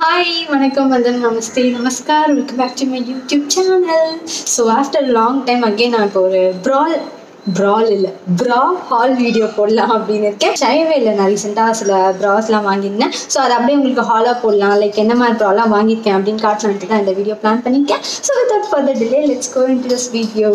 Hi வணக்கம் வந்தன் நமஸ்தே நமஸ்கார் welcome back to my YouTube channel so after long time again நான் இப்போ ஒரு ப்ரால் ப்ரால் இல்லை ப்ரா ஹால் வீடியோ போடலாம் அப்படின்னு இருக்கேன் ஷைவேல நான் ரீசெண்டாக சில ப்ராஸ்லாம் வாங்கியிருந்தேன் ஸோ அதை அப்படியே உங்களுக்கு ஹாலாக போடலாம் லைக் என்ன மாதிரி ப்ராலாம் வாங்கியிருக்கேன் அப்படின்னு காட்டலான்ட்டு தான் இந்த வீடியோ பிளான் பண்ணியிருக்கேன் so without further delay let's go into this video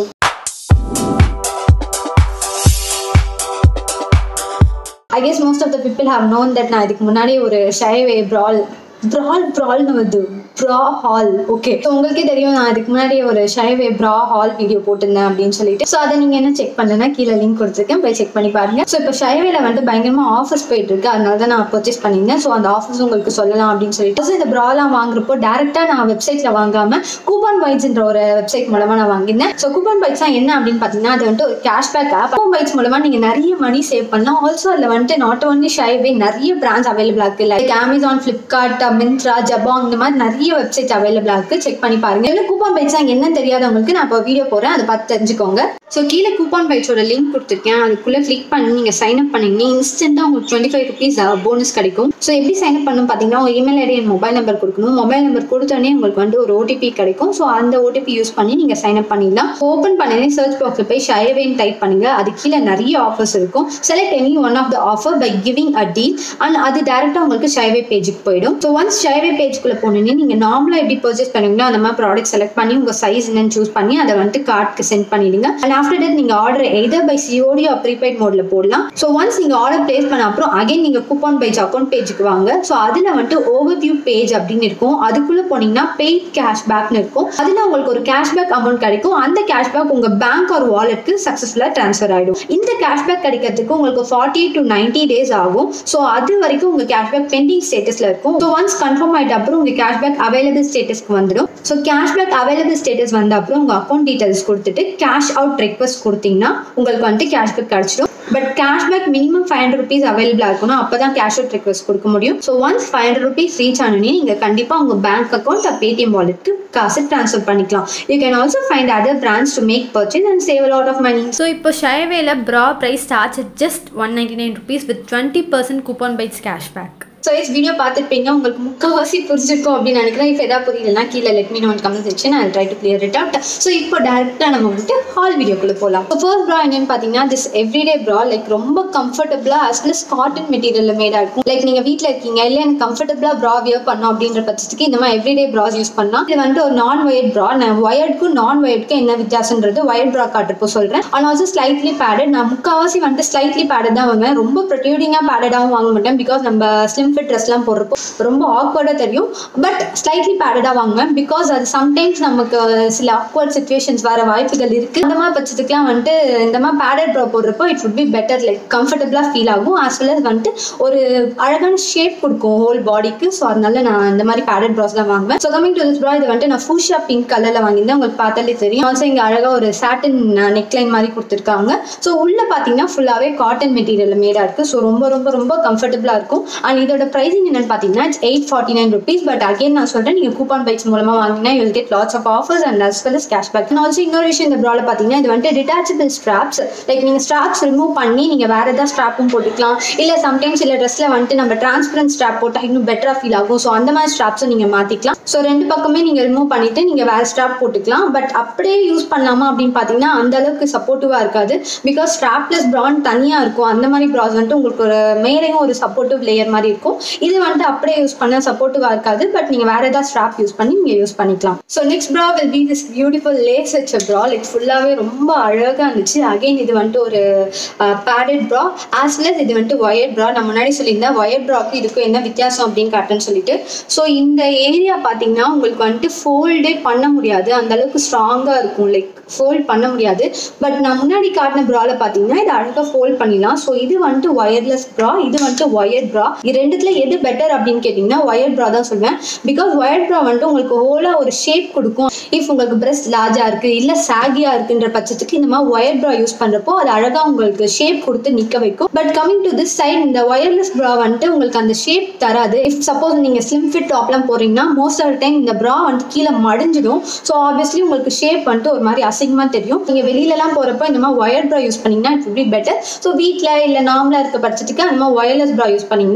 I guess most of the people have known that நான் இதுக்கு முன்னாடி ஒரு ஷைவே ப்ரால் ப்ரால் ப்ரால்னு வருது ப்ரா ஹால் ஓகே ஸோ உங்களுக்கே தெரியும் நான் இதுக்கு முன்னாடி ஒரு ஷைவே ப்ரா ஹால் வீடியோ போட்டிருந்தேன் அப்படின்னு சொல்லிட்டு ஸோ அதை நீங்கள் என்ன செக் பண்ணலன்னா கீழே லிங்க் கொடுத்துருக்கேன் போய் செக் பண்ணி பாருங்க ஸோ இப்போ ஷைவேல வந்து பயங்கரமாக ஆஃபர்ஸ் போயிட்டு இருக்கு அதனால தான் நான் பர்ச்சேஸ் பண்ணியிருந்தேன் ஸோ அந்த ஆஃபர்ஸ் உங்களுக்கு சொல்லலாம் அப்படின்னு சொல்லிட்டு ஸோ இந்த ப்ராலாம் வாங்குறப்போ டேரெக்டாக நான் வெப்சைட்டில் வாங்காமல் கூப்பான் பைட்ஸ்ன்ற ஒரு வெப்சைட் மூலமாக நான் வாங்கியிருந்தேன் ஸோ கூப்பான் பைட்ஸ் என்ன அப்படின்னு பார்த்தீங்கன்னா அது வந்துட்டு ஒரு கேஷ்பேக் ஆப் கூப்பான் பைட்ஸ் மூலமாக நீங்கள் நிறைய மணி சேவ் பண்ணலாம் ஆல்சோ அதில் வந்துட்டு நாட் ஓன்லி ஷைவே நிறைய பிராண்ட்ஸ் அவைலபிளாக இருக்குது லைக் அமேசான் ஃப்ளிப்கார்ட் மிந்த்ரா ஜபாங் இந்த மாதிரி நிறைய வெப்சைட் அவைலபிளாக இருக்குது செக் பண்ணி பாருங்க இல்லை கூப்பான் பைட்ஸ் என்னன்னு தெரியாதவங்களுக்கு நான் இப்போ வீடியோ போகிறேன் அதை பார்த்து தெரிஞ்சுக்கோங்க ஸோ கீழே கூப்பான் பைட்ஸோட லிங்க் கொடுத்துருக்கேன் அதுக்குள்ளே கிளிக் பண்ணி நீங்கள் சைன் அப் பண்ணீங்கன்னா இன்ஸ்டன்ட்டாக உங்களுக்கு டுவெண்ட்டி ஃபைவ் ருபீஸ் போனஸ் கிடைக்கும் ஸோ எப்படி சைன் அப் பண்ணணும் பார்த்தீங்கன்னா உங்கள் email ID and mobile number கொடுக்கணும் மொபைல் நம்பர் கொடுத்தோடனே உங்களுக்கு வந்து ஒரு ஓடிபி கிடைக்கும் ஸோ அந்த ஓடிபி யூஸ் பண்ணி நீங்கள் சைன் அப் பண்ணிடலாம் ஓப்பன் பண்ணி சர்ச் பாக்ஸில் போய் ஷயவேன்னு டைப் பண்ணுங்க அது கீழே நிறைய ஆஃபர்ஸ் இருக்கும் select any one of the offer by giving a deal and அது டேரெக்டாக உங்களுக்கு ஷயவே பேஜுக்கு போயிடும் ஸோ ஒன்ஸ் ஷயவே பேஜ்குள்ளே போனோன்னே நீங்கள் நார்மலாக எப்படி பர்ச்சேஸ் பண்ணுவீங்களோ அந்த மாதிரி ப்ராடக்ட் செலக்ட் பண்ணி உங்கள் சைஸ் என்னன்னு சூஸ் பண்ணி அதை வந்துட்டு கார்டுக்கு சென்ட் பண்ணிடுங்க அண்ட் ஆஃப்டர் தட் நீங்கள் order either by COD or prepaid மோடில் போடலாம் ஸோ ஒன்ஸ் நீங்கள் ஆர்டர் பிளேஸ் பண்ண அப்புறம் அகைன் நீங்கள் கூப்பான் பேஜ் அக்கௌண்ட் பேஜுக்கு வாங்க ஸோ அதில் வந்துட்டு ஓவர் வியூ பேஜ் அப்படின்னு இருக்கும் அதுக்குள்ளே போனீங்கன்னா பெய்ட் கேஷ்பேக்னு இருக்கும் அதில் உங்களுக்கு ஒரு கேஷ்பேக் அமௌண்ட் கிடைக்கும் அந்த கேஷ்பேக் உங்கள் பேங்க் ஆர் வாலெட்க்கு சக்ஸஸ்ஃபுல்லாக ட்ரான்ஸ்ஃபர் ஆகிடும் இந்த கேஷ்பேக் கிடைக்கிறதுக்கு உங்களுக்கு ஃபார்ட்டி டு நைன்டி டேஸ் ஆகும் ஸோ அது வரைக்கும் உங்கள் கேஷ்பேக் பெண்டிங் ஸ்டேட்டஸில் இருக்கும் ஸோ ஒன்ஸ் கன்ஃபார்ம் ஆகிட்ட அப்புறம் உங்கள் கேஷ்பேக் அவைலபிள் ஸ்டேட்டஸ்க்கு வந்துடும் ஸோ கேஷ்பேக் அவைலபிள் ஸ்டேட்டஸ் வந்த அப்புறம் உங்கள் அக்கௌண்ட் டீட்டெயில்ஸ் கொடுத்துட்டு கேஷ் அவுட் ரெக்வஸ்ட் கொடுத்தீங்கன்னா உங்களுக்கு வந்துட்டு கேஷ்பேக் கிடச்சிடும் but cashback minimum five hundred rupees அவைலபிளாக இருக்கணும் அப்போ தான் கேஷ் அவுட் ரெக்வஸ்ட் கொடுக்க முடியும் so once five hundred rupees reach ஆனோடனே நீங்கள் கண்டிப்பாக உங்கள் பேங்க் அக்கௌண்ட் பேடிஎம் வாலெட்க்கு காசு ட்ரான்ஸ்ஃபர் பண்ணிக்கலாம் you can also find other brands to make purchase and save lot of money so இப்போ ஷயவேல bra price starts at just one ninety nine rupees with twenty percent coupon bytes cashback so is video பார்த்துருப்பீங்க உங்களுக்கு முக்கால்வாசி புரிஞ்சிருக்கும் அப்படின்னு நினைக்கிறேன் இப்போ எதாவது புரியலன்னா கீழே let me know comment section I try to clear it out so இப்போ டேரெக்டாக நம்ம வந்துட்டு ஹால் வீடியோக்குள்ளே போகலாம் இப்போ ஃபர்ஸ்ட் ப்ரா என்னன்னு பார்த்தீங்கன்னா திஸ் எவ்ரிடே ப்ரா லைக் ரொம்ப கம்ஃபர்டபுளாக அஸ் வெல் காட்டன் மெட்டீரியலில் மேடாக இருக்கும் லைக் நீங்கள் வீட்டில் இருக்கீங்க இல்லை எனக்கு கம்ஃபர்டபுளாக ப்ரா வியர் பண்ணோம் அப்படின்ற பட்சத்துக்கு இந்த மாதிரி எவ்ரிடே ப்ராஸ் யூஸ் பண்ணலாம் இது வந்துட்டு ஒரு நான் ஒயர்ட் ப்ரா நான் ஒயர்டுக்கும் நான் ஒயர்டுக்கும் என்ன வித்தியாசன்றது ஒயர்ட் ப்ரா காட்டுறப்போ சொல்கிறேன் ஆனால் ஆல்சோ ஸ்லைட்லி பேடட் நான் முக்கால்வாசி வந்துட்டு ஸ்லைட்லி பேடட் தான் வாங்குவேன் ரொம்ப ப்ரொடியூடிங்காக பேடடாகவும் வாங்க மாட்டேன் பிகாஸ் நம்ம ஸ்லிம் ஃபிட் ட்ரெஸ்லாம் போடுறப்போ ரொம்ப ஆக்வர்டாக தெரியும் பட் ஸ்லைட்லி பேடடாக வாங்குவேன் பிகாஸ் அது சம்டைம்ஸ் நமக்கு சில ஆக்வர்ட் சுச்சுவேஷன்ஸ் வர வாய்ப்புகள் இருக்குது அந்த மாதிரி பட்சத்துக்குலாம் வந்துட்டு இந்த மாதிரி பேடட் ப்ரா போடுறப்போ it would be better like கம்ஃபர்டபுளாக ஃபீல் ஆகும் ஆஸ் வெல் அஸ் வந்துட்டு ஒரு அழகான ஷேப் கொடுக்கும் ஹோல் பாடிக்கு ஸோ அதனால நான் இந்த மாதிரி பேடட் ப்ராஸ் தான் வாங்குவேன் ஸோ கமிங் டு திஸ் ப்ரா இது வந்துட்டு நான் ஃபூஷா பிங்க் கலரில் வாங்கியிருந்தேன் உங்களுக்கு பார்த்தாலே தெரியும் ஆல்சோ இங்கே அழகாக ஒரு சாட்டின் நெக்லைன் மாதிரி கொடுத்துருக்காங்க ஸோ உள்ளே பார்த்தீங்கன்னா ஃபுல்லாகவே காட்டன் மெட்டீரியல் மேடாக இருக்குது ஸோ ரொம்ப ரொம்ப ரொம்ப கம்ஃபர்டபுளாக இருக்கும் அண்ட் இதோட ப்ரைஸிங் என்னென்னு பார்த்தீங்கன்னா it's eight forty nine rupees but again நான் சொல்கிறேன் நீங்கள் கூப்பான் பைக்ஸ் மூலமாக வாங்கினா you will get lots of offers and as well as cashback and also இன்னொரு விஷயம் இந்த ப்ராவில் பார்த்தீங்கன்னா இது வந்துட்டு டிட்டாச்சபிள் ஸ்ட்ராப்ஸ் லைக் நீங்கள் ஸ்ட்ராப்ஸ் ரிமூவ் பண்ணி நீங்கள் வேறு ஏதாவது ஸ்ட்ராப்பும் போட்டுக்கலாம் இல்லை சம்டைம்ஸ் இல்லை ட்ரெஸ்ஸில் வந்துட்டு நம்ம டிரான்ஸ்பரண்ட் ஸ்ட்ராப் போட்டால் இன்னும் பெட்டராக ஃபீல் ஆகும் ஸோ அந்த மாதிரி ஸ்ட்ராப்ஸும் நீங்கள் மாற்றிக்கலாம் ஸோ ரெண்டு பக்கமே நீங்கள் ரிமூவ் பண்ணிவிட்டு நீங்கள் வேறு ஸ்ட்ராப் போட்டுக்கலாம் பட் அப்படியே யூஸ் பண்ணலாமா அப்படின்னு பார்த்தீங்கன்னா அந்த அளவுக்கு சப்போர்ட்டிவாக இருக்காது பிகாஸ் ஸ்ட்ராப்லெஸ் ப்ரான் தனியாக இருக்கும் அந்த மாதிரி ப்ராஸ் வந்துட்டு உங்களுக்கு ஒரு மேலேயும் ஒரு சப்போர்ட்டிவ் லேயர் மாதிரி இருக்கும் இது வந்துட்டு அப்படியே யூஸ் பண்ண சப்போர்ட்டிவாக இருக்காது பட் நீங்கள் வேறு ஏதாவது ஸ்ட்ராப் யூஸ் பண்ணி நீங்கள் யூஸ் பண்ணிக்கலாம் so next bra will be this beautiful lace வச்ச ப்ரா லைக் ஃபுல்லாகவே ரொம்ப அழகாக இருந்துச்சு அகைன் இது வந்துட்டு ஒரு பேடட் ப்ரா ஆஸ் வெல் இது வந்துட்டு ஒயர்ட் ப்ரா நான் முன்னாடி சொல்லியிருந்தேன் ஒயர்ட் ப்ராக்கு இதுக்கும் என்ன வித்தியாசம் அப்படின்னு காட்டுன்னு சொல்லிட்டு ஸோ இந்த ஏரியா பார்த்தீங்கன்னா உங்களுக்கு வந்துட்டு ஃபோல்டே பண்ண முடியாது அந்த அளவுக்கு ஸ்ட்ராங்காக இருக்கும் லைக் ஃபோல்ட் பண்ண முடியாது பட் நான் முன்னாடி காட்டின ப்ராவில் பார்த்தீங்கன்னா இது அழகாக ஃபோல்ட் பண்ணிடலாம் ஸோ இது வந்துட்டு ஒயர்லெஸ் ப்ரா இது வந்துட்டு ஒயர்ட் ப்ரா இது ரெண்டுத்துல எது பெட்டர் அப்படின்னு கேட்டிங்கன்னா ஒயர்ட் ப்ரா தான் சொல்வேன் பிகாஸ் ஒயர்ட் ப்ரா வந்துட்டு உங்களுக்கு ஹோலாக ஒரு ஷேப் கொடுக்கும் இஃப் உங்களுக்கு பிரெஸ்ட் லார்ஜாக இருக்குது இல்லை சாகியாக இருக்குன்ற பட்சத்துக்கு இந்த மாதிரி ஒயர் ப்ரா யூஸ் பண்ணுறப்போ அது அழகாக உங்களுக்கு ஷேப் கொடுத்து நிற்க வைக்கும் but coming to this side இந்த ஒயர்லெஸ் ப்ரா வந்துட்டு உங்களுக்கு அந்த ஷேப் தராது இஃப் சப்போஸ் நீங்கள் ஸ்லிம் ஃபிட் டாப்லாம் போகிறீங்கன்னா மோஸ்ட் ஆஃப் டைம் இந்த ப்ரா வந்துட்டு கீழே மடிஞ்சிடும் ஸோ ஆப்வியஸ்லி உங்களுக்கு ஷேப் வந்துட்டு ஒரு மாதிரி அசிங்கமாக தெரியும் நீங்கள் வெளியிலலாம் போகிறப்ப இந்த மாதிரி ஒயர் ப்ரா யூஸ் பண்ணிங்கன்னா இட் பி பெட்டர் ஸோ வீட்டில் இல்லை நார்மலாக இருக்க பட்சத்துக்கு அந்த மாதிரி ஒயர்லெஸ் ப்ரா யூஸ் பண்ணிங்கன்னா நல்லா இருக்கும்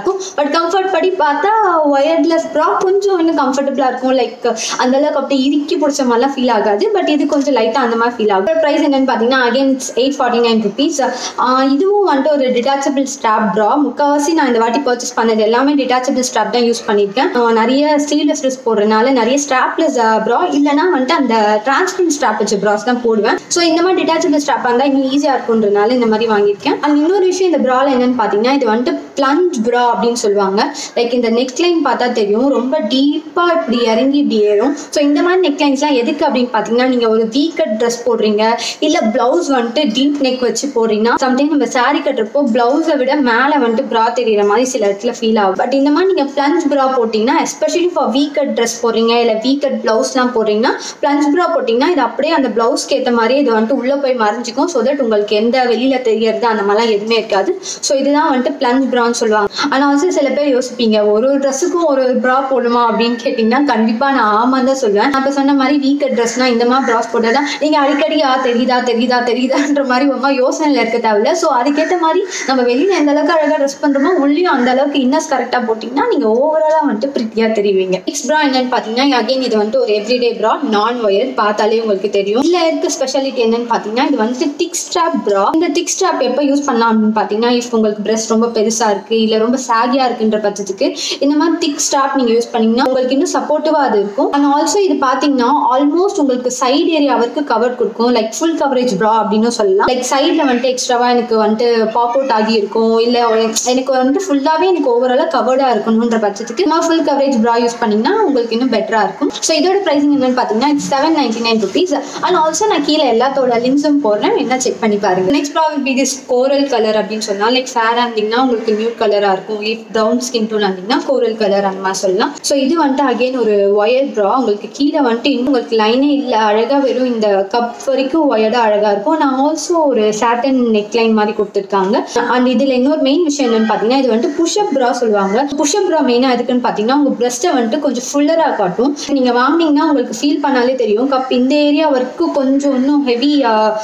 இருக்கும் பட் கம்ஃபர்ட் படி பார்த்தா ஒயர்லெஸ் ப்ரா கொஞ்சம் இன்னும் கம்ஃபர்டபுளாக இருக்கும் லைக் அந்த அளவுக்கு அப்படியே இறுக்கி பிடிச்ச மாதிரிலாம் ஃபீல் ஆகாது பட் இது கொஞ்சம் லைட்டாக அந்த மாதிரி ஃபீல் ஆகும் ப்ரைஸ் என்னன்னு பார்த்தீங்கன்னா again it's eight forty nine rupees இதுவும் வந்துட்டு ஒரு டிட்டாச்சபிள் ஸ்ட்ராப் ப்ரா முக்கால்வாசி நான் இந்த வாட்டி பர்ச்சேஸ் பண்ணது எல்லாமே டிட்டாச்சபிள் ஸ்ட்ராப் தான் யூஸ் பண்ணியிருக்கேன் ஆஹ் நிறைய ஸ்லீவ்லெஸ் ட்ரெஸ் போடுறதுனால நிறைய ஸ்ட்ராப்லெஸ் ப்ரா இல்லைனா வந்துட்டு அந்த டிரான்ஸ்பரண்ட் ஸ்ட்ராப் வச்ச ப்ராஸ் தான் போடுவேன் ஸோ இந்த மாதிரி டிட்டாச்சபிள் ஸ்ட்ராப் இருந்தால் இன்னும் ஈஸியாக இருக்குன்றதுனால இந்த மாதிரி வாங்கியிருக்கேன் அண்ட் இன்னொரு விஷயம் இந்த ப்ரால என்னன்னு பார்த்தீங்கன்னா இது வந்துட்டு பிளஞ்ச் ப்ரா அப்படின்னு சொல்லுவாங்க லைக் இந்த நெக்லைன் பார்த்தா தெரியும் ரொம்ப டீப்பாக இப்படி இறங்கி இப்படி ஏறும் ஸோ இந்த மாதிரி நெக்லைன்ஸ்லாம் எதுக்கு அப்படின்னு பார்த்தீங்கன்னா நீங்கள் ஒரு வீ கட் ட்ரெஸ் போடுறீங்க இல்லை ப்ளவுஸ் வந்துட்டு டீப் நெக் வச்சு போடுறீங்கன்னா சம்டைம் நம்ம saree கட்டுறப்போ ப்ளவுஸை விட மேலே வந்துட்டு ப்ரா தெரியுற மாதிரி சில இடத்துல ஃபீல் ஆகும் பட் இந்த மாதிரி நீங்கள் பிளஞ்ச் ப்ரா போட்டிங்கன்னா especially for V cut dress போடுறீங்க இல்லை வீ கட் ப்ளவுஸ்லாம் போடுறீங்கன்னா பிளஞ்ச் ப்ரா போட்டிங்கன்னா இது அப்படியே அந்த ப்ளவுஸ்க்கு ஏற்ற மாதிரி இது வந்துட்டு உள்ளே போய் மறைஞ்சிக்கும் ஸோ தட் உங்களுக்கு எந்த வெளியில் தெரியறது அந்த மாதிரிலாம் எதுவுமே இருக்காது ஸோ இதுதான் வந்துட்டு பிளஞ்ச் ப்ரான்னு சொல்லுவாங்க ஆனால் வந்து சில பேர் யோசிப்பீங்க ஒரு ஒரு ட்ரெஸ்ஸுக்கும் ஒரு ஒரு ப்ரா போடுமா அப்படின்னு கேட்டிங்கன்னா கண்டிப்பாக நான் ஆமாம் தான் சொல்லுவேன் நான் இப்போ சொன்ன மாதிரி வீ கட் ட்ரெஸ்னா இந்த மாதிரி ப்ராஸ் போட்டால் தான் நீங்கள் அடிக்கடி ஆ தெரியுதா தெரியுதா தெரியுதான்ற மாதிரி ரொம்ப யோசனையில் இருக்க தேவையில்ல ஸோ அதுக்கேற்ற மாதிரி நம்ம வெளியில் எந்த அளவுக்கு அழகாக ட்ரெஸ் பண்ணுறோமோ உள்ளேயும் அந்த அளவுக்கு இன்னஸ் கரெக்டாக போட்டிங்கன்னா நீங்கள் ஓவராலாக வந்துட்டு ப்ரித்தியாக தெரிவிங்க நெக்ஸ்ட் ப்ரா என்னன்னு பார்த்தீங்கன்னா அகைன் இது வந்துட்டு ஒரு எவ்ரிடே ப்ரா நான் ஒயர் பார்த்தாலே உங்களுக்கு தெரியும் இல்லை இருக்க ஸ்பெஷாலிட்டி என்னன்னு பார்த்தீங்கன்னா இது வந்துட்டு திக் ஸ்ட்ராப் ப்ரா இந்த திக் ஸ்ட்ராப் எப்போ யூஸ் பண்ணலாம் அப்படின்னு பார்த்தீங்கன்னா இஃப் உங்களுக்கு பிரஸ்ட் ரொம்ப பெருசாக இருக்குது இல்லை ரொம்ப சாகியாக இருக்குன்ற பட்சத்துக்கு இந்த மாதிரி திக் ஸ்ட்ராப் நீங்கள் யூஸ் பண்ணீங்கன்னா உங்களுக்கு இன்னும் சப்போர்ட்டிவாக அது இருக்கும் அண்ட் ஆல்சோ இது பார்த்தீங்கன்னா ஆல்மோஸ்ட் உங்களுக்கு சைடு ஏரியா வரைக்கும் கவர் கொடுக்கும் லைக் ஃபுல் கவரேஜ் ப்ரா அப்படின்னு சொல்லலாம் லைக் சைடில் வந்துட்டு எக்ஸ்ட்ராவா எனக்கு வந்துட்டு பாப் அவுட் ஆகி இருக்கும் இல்லை எனக்கு வந்துட்டு ஃபுல்லாகவே எனக்கு ஓவராலாக கவர்டாக இருக்கணுன்ற பட்சத்துக்கு நம்ம ஃபுல் கவரேஜ் ப்ரா யூஸ் பண்ணிங்கன்னா உங்களுக்கு இன்னும் பெட்டராக இருக்கும் ஸோ இதோட ப்ரைஸிங் என்னன்னு பார்த்தீங்கன்னா it's seven ninety nine rupees and also நான் கீழே எல்லாத்தோட லிங்க்ஸும் போடுறேன் என்ன செக் பண்ணி பாருங்க next problem be this coral colour அப்படின்னு சொன்னால் லைக் ஃபேராக இருந்தீங்கன்னா உங்களுக்கு நியூட் கலராக இருக்கும் இஃப் ப்ரௌன் ஸ்கின் டோன் இருந்தீங்கன்னா கோரல் கலர் அந்த மாதிரி சொல்லலாம் ஸோ இது வந்துட்டு அகைன் ஒரு ஒயர் ப்ரா உங்களுக்கு கீழே வந்துட்டு இன்னும் உங்களுக்கு லைனே இல்லை அழகாக வெறும் இந்த கப் வரைக்கும் ஒயர்டாக அழகாக இருக்கும் நான் ஆல்சோ ஒரு சாட்டன் நெக்லைன் மாதிரி கொடுத்துருக்காங்க அண்ட் இதில் இன்னொரு மெயின் விஷயம் என்னன்னு பார்த்தீங்கன்னா இது வந்துட்டு புஷ்அப் ப்ரா சொல்லுவாங்க புஷ்அப் ப்ரா மெயினாக எதுக்குன்னு பார்த்தீங்கன்னா உங்கள் பிரஸ்ட்டை வந்துட்டு கொஞ்சம் ஃபுல்லராக காட்டும் நீங்கள் வாங்கினீங்கன்னா உங்களுக்கு ஃபீல் பண்ணாலே தெரியும் கப் இந்த ஏரியா வரைக்கும் கொஞ்சம் இன்னும் ஹெவி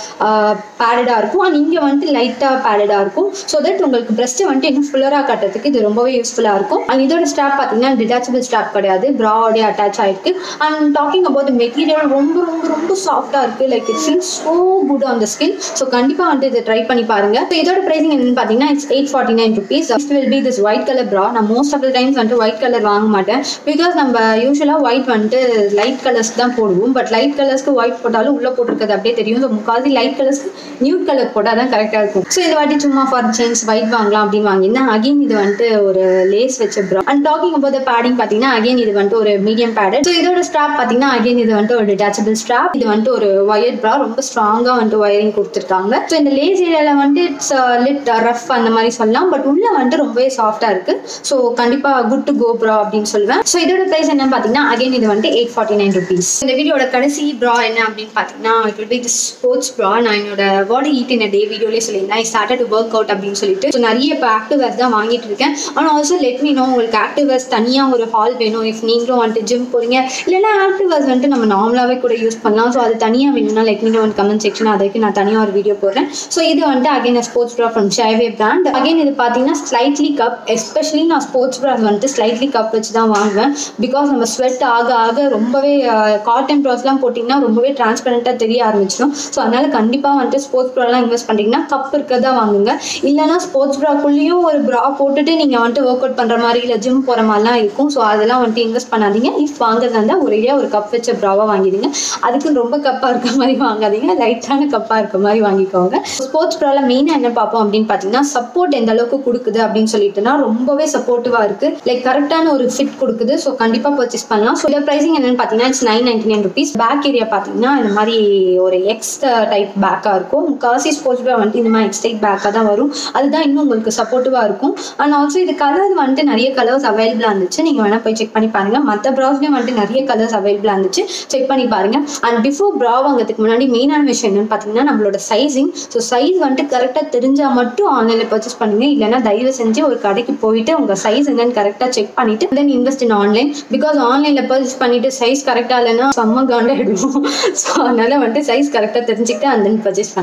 பேடடாக இருக்கும் அண்ட் இங்கே வந்துட்டு லைட்டாக பேடடாக இருக்கும் ஸோ தட் உங்களுக்கு பிரஸ்ட்டை வந்துட்டு இன்னும் ஃபுல்லராக காட்டுறதுக்கு இது ரொம்பவே யூஸ்ஃபுல்லாக இருக்கும் அண்ட் இதோட ஸ்டாப் பார்த்தீங்கன்னா டிட்டாச்சபிள் ஸ்டாப் கிடையாது ப்ராவோடய அட்டாச் ஆயிருக்கு அண்ட் டாக்கிங் அபவுட் மெட்டீரியல் ரொம்ப ரொம்ப ரொம்ப சாஃப்டாக இருக்குது like it feel so good on the skin so கண்டிப்பாக வந்துட்டு இதை ட்ரை பண்ணி பாருங்க ஸோ இதோட ப்ரைஸிங் என்னன்னு பார்த்தீங்கன்னா it's eight forty nine rupees it will be this white colour bra நான் மோஸ்ட் ஆஃப் த டைம்ஸ் வந்துட்டு ஒயிட் கலர் வாங்க மாட்டேன் பிகாஸ் நம்ம யூஸ்வலாக ஒயிட் வந்துட்டு லைட் கலர்ஸ்க்கு தான் போடுவோம் பட் லைட் கலர்ஸ்க்கு ஒயிட் போட்டாலும் உள்ளே போட்டிருக்கிறது அப்படியே தெரியும் ஸோ முக்கால்வாசி லைட் கலர்ஸ்க்கு நியூட் கலர் போட்டால் தான் கரெக்டாக இருக்கும் ஸோ இந்த வாட்டி சும்மா ஃபார் சேஞ்ச் ஒயிட் வாங்கலாம் அப்படின்னு வாங்கியிருந்தேன் அகைன் இது வந்துட்டு ஒரு லேஸ் வச்ச bra and talking about padding பார்த்தீங்கன்னா அகைன் இது வந்துட்டு ஒரு மீடியம் பேடட் ஸோ இதோட ஸ்ட்ராப் பார்த்தீங்கன்னா அகைன் இது வந்துட்டு ஒரு டிட்டாச்சபிள் ஸ்ட்ராப் இது வந்துட்டு ஒரு ஒயர் ப்ரா ரொம்ப ஸ்ட்ராங்காக வந்துட்டு ஒயரிங் கொடுத்துருக்காங்க ஸோ இந்த லேஸ் ஏரியாவில் வந்துட்டு இட்ஸ் லிட் ரஃப் அந்த மாதிரி சொல்லலாம் பட் உள்ள வந்துட்டு ரொம்பவே சாஃப்டாக இருக்கு ஸோ கண்டிப்பாக குட் டு கோ ப்ரா அப்படின்னு சொல்லுவேன் ஸோ இதோட ப்ரைஸ் என்னன்னு பார்த்தீங்கன்னா அகைன் இது வந்துட்டு எயிட் ஃபார்ட்டி நைன் ருபீஸ் இந்த வீடியோட கடைசி ப்ரா என்ன அப்படின்னு பார்த்தீங்கன்னா it will be the sports bra நான் என்னோட பாடி ஈட் இன் டே வீடியோலேயே சொல்லியிருந்தேன் I started to work out அப்படின்னு சொல்லிட்டு ஸோ நிறைய இப்போ ஆக்டிவ் வேர்ஸ் தான் வாங்கிட்டு இருக்கேன் ஆனால் ஆல்சோ லெட் மீ நோ உங்களுக்கு ஆக்டிவ் வேர்ஸ் தனியாக ஒரு ஹால் வேணும் இஃப் நீங்களும் வந்துட்டு ஜிம் போறீங்க இல்லைன்னா ஆக்டிவ் வேர்ஸ் வந்துட்டு நம்ம நார்மலாகவே கூட யூஸ் பண்ணலாம் ஸோ அது தனியாக வேணும்னா let me know comment section அதுக்கு நான் தனியாக ஒரு வீடியோ போடுறேன் ஸோ இது வந்துட்டு again sports bra from Shyaway brand again இது பார்த்தீங்கன்னா ஸ்லைட்லி கப் எஸ்பெஷலி நான் ஸ்போர்ட்ஸ் ப்ராஸ் வந்துட்டு ஸ்லைட்லி கப் வச்சு தான் வாங்குவேன் பிகாஸ் நம்ம ஸ்வெட் ஆக ஆக ரொம்பவே காட்டன் ப்ராஸ்லாம் போட்டிங்கன்னா ரொம்பவே டிரான்ஸ்பரண்ட்டாக தெரிய ஆரம்பிச்சிடும் ஸோ அதனால கண்டிப்பாக வந்துட்டு ஸ்போர்ட்ஸ் ப்ராலாம் இன்வெஸ்ட் பண்ணிங்கன்னா கப் இருக்கிறதா வாங்குங்க இல்லைனா ஸ்போர்ட்ஸ் ப்ராக்குள்ளேயும் ஒரு ப்ரா போட்டுட்டு நீங்கள் வந்துட்டு ஒர்க் அவுட் பண்ணுற மாதிரி இல்லை ஜிம் போகிற மாதிரிலாம் இருக்கும் ஸோ அதெல்லாம் வந்துட்டு இன்வெஸ்ட் பண்ணாதீங்க இஃப் வாங்குறதா இருந்தால் ஒரேடியாக ஒரு கப் வச்ச ப்ராவாக வாங்கிடுங்க அதுக்குன்னு ரொம்ப கப்பாக இருக்க மாதிரி வாங்காதீங்க லைட்டான கப்பாக இருக்க மாதிரி வாங்கிக்கோங்க ஸ்போர்ட்ஸ் ப்ரால மெயினாக என்ன பார்ப்போம் அப்படின்னு பார்த்தீங்கன்னா சப்போர்ட் எந்த அளவுக்கு கொடுக்குது அப்படின்னு சொல்லிட்டுனா ரொம்பவே சப்போர்ட்டிவாக இருக்குது லைக் கரெக்டான ஒரு ஃபிட் கொடுக்குது ஸோ கண்டிப்பாக பர்ச்சேஸ் பண்ணலாம் ஸோ இதோட ப்ரைஸிங் என்னன்னு பார்த்தீங்கன்னா it's nine ninety nine rupees back area பார்த்தீங்கன்னா இந்த மாதிரி ஒரு எக்ஸ் டைப் பேக்காக இருக்கும் முக்காசி ஸ்போர்ட்ஸ் ப்ரா வந்துட்டு இந்த மாதிரி எக்ஸ் டைப் பேக்காக தான் வரும் அதுதான் இன்னும் உங்களுக்கு சப்போர்ட்டிவாக இருக்கும் அண்ட் ஆல்சோ இது கலர் வந்துட்டு நிறைய கலர்ஸ் அவைலபிளாக இருந்துச்சு நீங்கள் வேணால் போய் செக் பண்ணி பாருங்கள் மற்ற ப்ராஸ்லேயும் வந்துட்டு நிறைய கலர்ஸ் அவைலபிளாக இருந்துச்சு செக் பண்ணி பாருங்கள் அண்ட் பிஃபோர் ப்ரா வாங்கிறதுக்கு முன்னாடி மெயினான விஷயம் என்னன்னு பார்த்தீங்கன்னா நம்மளோட சைஸிங் ஸோ சைஸ் வந்துட்டு கரெக்டாக தெரிஞ்சால் மட்டும் ஆன்லைனில் பர்ச்சேஸ் பண்ணுங்க இல்லைன்னா தயவு செஞ்சு ஒரு கடைக்கு போயிட்டு உங்கள் சைஸ் என்னன்னு கரெக்டாக செக் பண்ணிட்டு then invest in online because ஆன்லைனில் பர்ச்சேஸ் பண்ணிட்டு சைஸ் கரெக்டாக இல்லைன்னா செம்ம காண்டாயிடுவோம் ஸோ அதனால வந்துட்டு சைஸ் கரெக்டாக தெரிஞ்சுக்கிட்டு அந்த பர்ச்சேஸ் பண்ணுங்கள்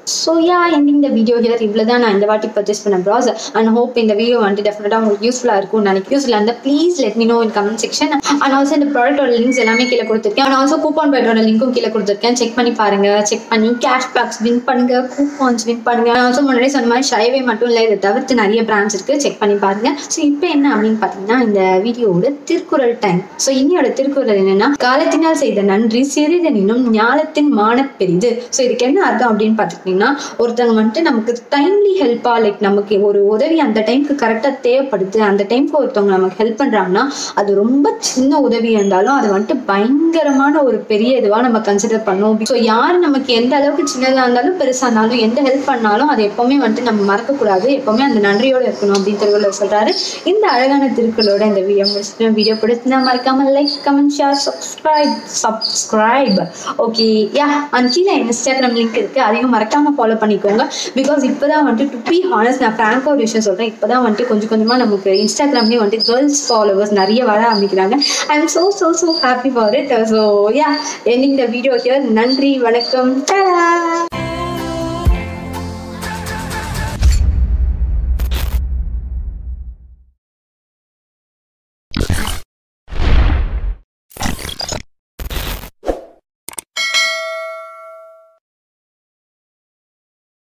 ஸோ யா எண்டிங் இந்த வீடியோ ஹியர் இவ்வளோ தான் நான் இந்த வாட்டி பர்ச்சேஸ் பண்ண ப்ராஸ் அண்ட் ஹோப் இந்த வீடியோ வந்துட்டு டெஃபினட்டாக உங்களுக்கு யூஸ்ஃபுல்லாக இருக்கும் நினைக்கிறேன் யூஸ்ஃபுல்லாக இருந்தால் please let me know in comment section and also இந்த ப்ராடக்டோட லிங்க்ஸ் எல்லாமே கீழே கொடுத்துருக்கேன் அண்ட் ஆல்சோ கூப்பான் பேட்டோட லிங்க்கும் கீழே கொடுத்துருக்கேன் செக் பண்ணி பாருங்க செக் பண்ணி கேஷ் பேக்ஸ் வின் பண்ணுங்க கூப்பான்ஸ் வின் பண்ணுங்க ஆல்சோ முன்னாடி சொன்ன மாதிரி ஷைவே மட்டும் இல்லை இதை தவிர்த்து நிறைய பிராண்ட்ஸ் இருக்கு செக் பண்ணி பாருங்க ஸோ இப்போ என்ன அப்படின்னு பார்த்தீங்கன்னா இந்த வீடியோவோட திருக்குறள் டைம் ஸோ இன்னையோட திருக்குறள் என்னன்னா காலத்தினால் செய்த நன்றி சிறிதனினும் ஞானத்தின் மானப் பெரிது ஸோ இதுக்கு என்ன அர்த்தம் அப்படின்னு பார்த்துக்கிட்டிங்கன்னா ஒருத்தவங்க வந்துட்டு நமக்கு டைம்லி ஹெல்ப்பாக லைக் நமக்கு ஒரு உதவி அந்த டைம்க்கு கரெக்டாக தேவைப்படுது அந்த டைம்க்கு ஒருத்தவங்க நமக்கு ஹெல்ப் பண்ணுறாங்கன்னா அது ரொம்ப சின்ன உதவியாக இருந்தாலும் அது வந்துட்டு பயங்கரமான ஒரு பெரிய இதுவாக நம்ம கன்சிடர் பண்ணுவோம் ஸோ யார் நமக்கு எந்த அளவுக்கு சின்னதாக இருந்தாலும் பெருசாக இருந்தாலும் எந்த ஹெல்ப் பண்ணாலும் அது எப்பவுமே வந்துட்டு நம்ம மறக்கக்கூடாது எப்பவுமே அந்த நன்றியோடு இருக்கணும் அப்படின்னு திருக்குறள் சொல்றாரு இந்த அழகான திருக்குறளோட இந்த வீடியோ முடிச்சுட்டு வீடியோ பிடிச்சிருந்தா மறக்காம like comment share subscribe subscribe okay ya அந்த கீழே இன்ஸ்டாகிராம் லிங்க் இருக்கு அதையும் மறக்காம ஃபாலோ பண்ணிக்கோங்க பிகாஸ் இப்போதான் வந்துட்டு டு பி ஹானஸ்ட் நான் ஃப்ராங்காக ஒரு விஷயம் சொல்றேன் இப்போதான் வந்துட்டு கொஞ்சம் கொஞ்சமா நமக்கு இன்ஸ்டாகிராம்லேயே வந்துட்டு கேர்ள்ஸ் ஃபாலோவர்ஸ் நிறைய வர ஆரம்பிக்கிறாங்க I am so so so happy for it so ya ending the video here நன்றி வணக்கம் Ta-da!